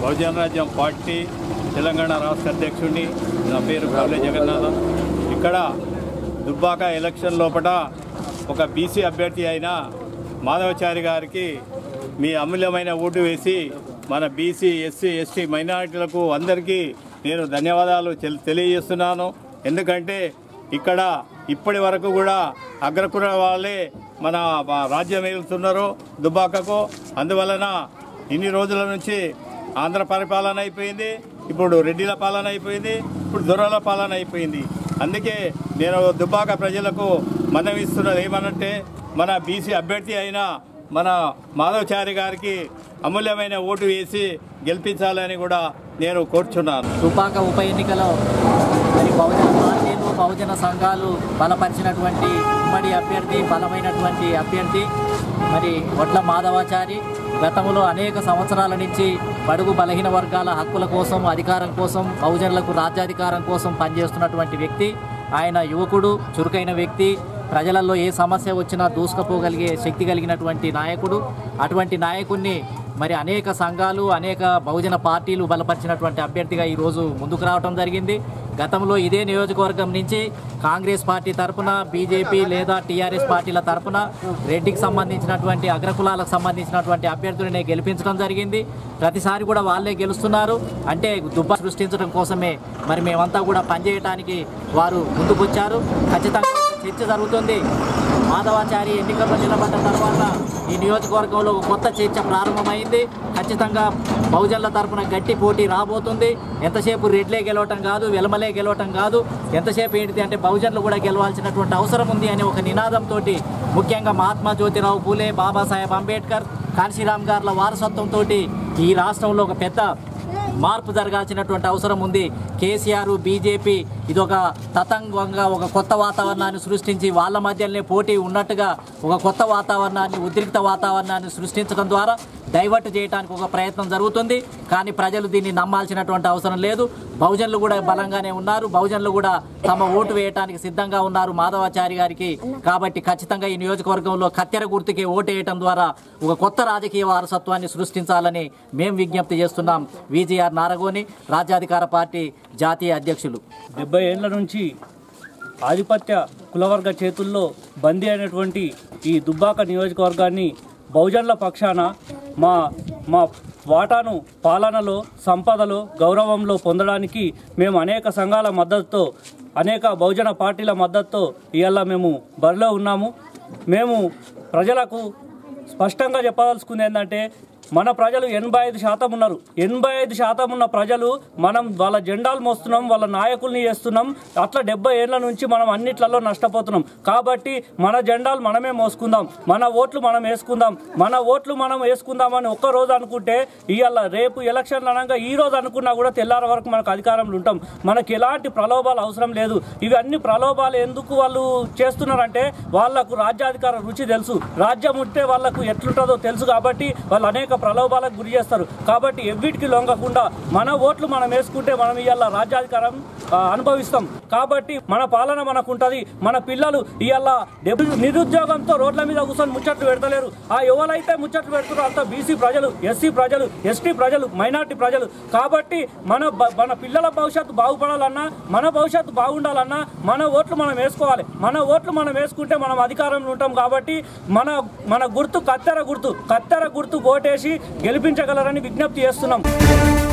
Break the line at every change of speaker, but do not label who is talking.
బహుజన రాజ్యం పార్టీ తెలంగాణ రాష్ట్ర అధ్యక్షుడిని నా పేరు కావ్లే జగన్నాథం ఇక్కడ దుబ్బాక ఎలక్షన్ లోపల ఒక బీసీ అభ్యర్థి అయిన మాధవచారి గారికి మీ అమూల్యమైన ఓటు వేసి మన బీసీ ఎస్సీ ఎస్టీ మైనారిటీలకు అందరికీ నేను ధన్యవాదాలు తెల్- తెలియజేస్తున్నాను ఎందుకంటే ఇక్కడ ఇప్పటి వరకు కూడా అగ్రకుల వాళ్ళే మన బ- రాజ్యం వెళ్తున్నారు దుబ్బాకకు అందువలన ఇన్ని రోజుల నుంచి ఆంధ్ర పరిపాలన అయిపోయింది ఇప్పుడు రెడ్డిల పాలన అయిపోయింది ఇప్పుడు దొరల పాలన అయిపోయింది అందుకే నేను దుబ్బాక ప్రజలకు మనవిస్తున్నది ఏమనంటే మన బీసీ అభ్యర్థి అయిన మన మాధవచారి గారికి అమూల్యమైన ఓటు వేసి గెలిపించాలని కూడా నేను కోరుచున్నాను
దుబ్బాక ఉప ఎన్నికలో మరి బహుజన పార్టీలు బహుజన సంఘాలు బలపరిచినటువంటి ఉమ్మడి అభ్యర్థి బలమైనటువంటి అభ్యర్థి మరి వడ్ల మాధవాచారి గతంలో అనేక సంవత్సరాల నుంచి బడుగు బలహీన వర్గాల హక్కుల కోసం అధికారం కోసం బహుజనులకు రాజ్యాధికారం కోసం పనిచేస్తున్నటువంటి వ్యక్తి ఆయన యువకుడు చురుకైన వ్యక్తి ప్రజలలో ఏ సమస్య వచ్చినా దూసుకుపోగలిగే శక్తి కలిగినటువంటి నాయకుడు అటువంటి నాయకుడిని మరి అనేక సంఘాలు అనేక బహుజన పార్టీలు బలపరిచినటువంటి అభ్యర్థిగా ఈరోజు ముందుకు రావడం జరిగింది గతంలో ఇదే నియోజకవర్గం నుంచి కాంగ్రెస్ పార్టీ తరపున బీజేపీ లేదా టీఆర్ఎస్ పార్టీల తరపున రెడ్డికి సంబంధించినటువంటి అగ్రకులాలకు సంబంధించినటువంటి అభ్యర్థులని గెలిపించడం జరిగింది ప్రతిసారి కూడా వాళ్ళే గెలుస్తున్నారు అంటే దుబ్బ సృష్టించడం కోసమే మరి మేమంతా కూడా పనిచేయడానికి వారు ముందుకొచ్చారు ఖచ్చితంగా ఒక చర్చ జరుగుతుంది మాధవాచారి ఎన్నికల్లో నిలబడ్డ తర్వాత ఈ నియోజకవర్గంలో ఒక కొత్త చర్చ ప్రారంభమైంది ఖచ్చితంగా బహుజనుల తరపున గట్టి పోటీ రాబోతుంది ఎంతసేపు రెడ్లే గెలవటం కాదు వెలమలే గెలవటం కాదు ఎంతసేపు ఏంటిది అంటే బహుజనులు కూడా గెలవాల్సినటువంటి అవసరం ఉంది అనే ఒక నినాదంతో ముఖ్యంగా మహాత్మా జ్యోతిరావు పూలే బాబాసాహెబ్ అంబేద్కర్ కాన్శీరామ్ గార్ల వారసత్వంతో ఈ రాష్ట్రంలో ఒక పెద్ద మార్పు జరగాల్సినటువంటి అవసరం ఉంది కేసీఆర్ బీజేపీ ఇది ఒక తతంగంగా ఒక కొత్త వాతావరణాన్ని సృష్టించి వాళ్ళ మధ్యలోనే పోటీ ఉన్నట్టుగా ఒక కొత్త వాతావరణాన్ని ఉద్రిక్త వాతావరణాన్ని సృష్టించడం ద్వారా డైవర్ట్ చేయడానికి ఒక ప్రయత్నం జరుగుతుంది కానీ ప్రజలు దీన్ని నమ్మాల్సినటువంటి అవసరం లేదు బహుజనులు కూడా బలంగానే ఉన్నారు బహుజనులు కూడా తమ ఓటు వేయడానికి సిద్ధంగా ఉన్నారు మాధవాచారి గారికి కాబట్టి ఖచ్చితంగా ఈ నియోజకవర్గంలో కత్తెర గుర్తుకి ఓటు వేయటం ద్వారా ఒక కొత్త రాజకీయ వారసత్వాన్ని సృష్టించాలని మేము విజ్ఞప్తి చేస్తున్నాం విజిఆర్ నారగోని రాజ్యాధికార పార్టీ జాతీయ అధ్యక్షులు
డెబ్బై ఏళ్ల నుంచి ఆధిపత్య కులవర్గ చేతుల్లో బందీ అయినటువంటి ఈ దుబ్బాక నియోజకవర్గాన్ని బహుజనుల పక్షాన మా మా వాటాను పాలనలో సంపదలో గౌరవంలో పొందడానికి మేము అనేక సంఘాల మద్దతుతో అనేక బహుజన పార్టీల మద్దతుతో ఇవాళ మేము బరిలో ఉన్నాము మేము ప్రజలకు స్పష్టంగా చెప్పదలుచుకుంది ఏంటంటే మన ప్రజలు ఎనభై ఐదు శాతం ఉన్నారు ఎనభై ఐదు శాతం ఉన్న ప్రజలు మనం వాళ్ళ జెండాలు మోస్తున్నాం వాళ్ళ నాయకుల్ని చేస్తున్నాం అట్లా డెబ్బై ఏళ్ళ నుంచి మనం అన్నిట్లలో నష్టపోతున్నాం కాబట్టి మన జెండాలు మనమే మోసుకుందాం మన ఓట్లు మనం వేసుకుందాం మన ఓట్లు మనం వేసుకుందామని ఒక్క రోజు అనుకుంటే ఇవాళ రేపు ఎలక్షన్లు అనగా ఈ రోజు అనుకున్నా కూడా తెల్లార వరకు మనకు అధికారంలో ఉంటాం మనకి ఎలాంటి ప్రలోభాలు అవసరం లేదు ఇవన్నీ ప్రలోభాలు ఎందుకు వాళ్ళు చేస్తున్నారంటే వాళ్లకు రాజ్యాధికార రుచి తెలుసు రాజ్యం ఉంటే వాళ్లకు ఎట్లుంటుందో తెలుసు కాబట్టి వాళ్ళు అనేక ప్రలోభాలకు గురి చేస్తారు కాబట్టి ఎవ్విటికి లొంగకుండా మన ఓట్లు మనం వేసుకుంటే మనం ఇవాళ రాజ్యాధికారం ఆ, అనుభవిస్తాం కాబట్టి మన పాలన మనకు ఉంటుంది మన పిల్లలు ఇవాళ డెబు- నిరుద్యోగంతో రోడ్ల మీద కూర్చొని ముచ్చట్లు పెడతలేరు ఆ ఎవరైతే ముచ్చట్లు పెడుతున్నారో అంత బీసీ ప్రజలు ఎస్సీ ప్రజలు ఎస్టీ ప్రజలు మైనార్టీ ప్రజలు కాబట్టి మన బ- మన పిల్లల భవిష్యత్తు బాగుపడాలన్నా మన భవిష్యత్తు బాగుండాలన్నా మన ఓట్లు మనం వేసుకోవాలి మన ఓట్లు మనం వేసుకుంటే మనం అధికారంలో ఉంటాం కాబట్టి మన మన గుర్తు కత్తెర గుర్తు కత్తెర గుర్తు ఓటేసి గెలిపించగలరని విజ్ఞప్తి చేస్తున్నాం